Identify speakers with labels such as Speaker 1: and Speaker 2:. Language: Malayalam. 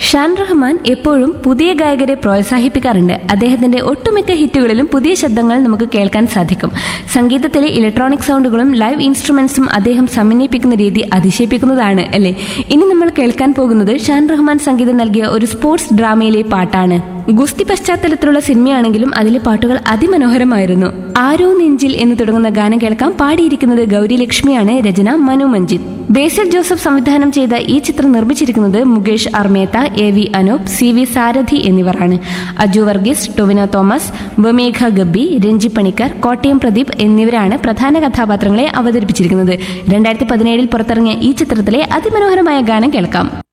Speaker 1: ഷാൻ റഹ്മാൻ എപ്പോഴും പുതിയ ഗായകരെ പ്രോത്സാഹിപ്പിക്കാറുണ്ട് അദ്ദേഹത്തിന്റെ ഒട്ടുമിക്ക ഹിറ്റുകളിലും പുതിയ ശബ്ദങ്ങൾ നമുക്ക് കേൾക്കാൻ സാധിക്കും സംഗീതത്തിലെ ഇലക്ട്രോണിക് സൗണ്ടുകളും ലൈവ് ഇൻസ്ട്രുമെന്റ്സും അദ്ദേഹം സമന്വയിപ്പിക്കുന്ന രീതി അതിശയിപ്പിക്കുന്നതാണ് അല്ലേ ഇനി നമ്മൾ കേൾക്കാൻ പോകുന്നത് ഷാൻ റഹ്മാൻ സംഗീതം നൽകിയ ഒരു സ്പോർട്സ് ഡ്രാമയിലെ പാട്ടാണ് ഗുസ്തി പശ്ചാത്തലത്തിലുള്ള സിനിമയാണെങ്കിലും അതിലെ പാട്ടുകൾ അതിമനോഹരമായിരുന്നു ആരോ നെഞ്ചിൽ എന്ന് തുടങ്ങുന്ന ഗാനം കേൾക്കാം പാടിയിരിക്കുന്നത് ഗൗരി ലക്ഷ്മിയാണ് രചന മനു മഞ്ജിത്ത് ബേസിൽ ജോസഫ് സംവിധാനം ചെയ്ത ഈ ചിത്രം നിർമ്മിച്ചിരിക്കുന്നത് മുകേഷ് അർമേത്ത A V Anoop C V Sarathi എന്നിവരാണ് അജു വർഗീസ് ടൊവിനോ തോമസ് ബമേഘ ഗബ്ബി രഞ്ജി പണിക്കർ കോട്ടയം പ്രദീപ് എന്നിവരാണ് പ്രധാന കഥാപാത്രങ്ങളെ അവതരിപ്പിച്ചിരിക്കുന്നത് രണ്ടായിരത്തി പതിനേഴിൽ പുറത്തിറങ്ങിയ ഈ ചിത്രത്തിലെ അതിമനോഹരമായ ഗാനം കേൾക്കാം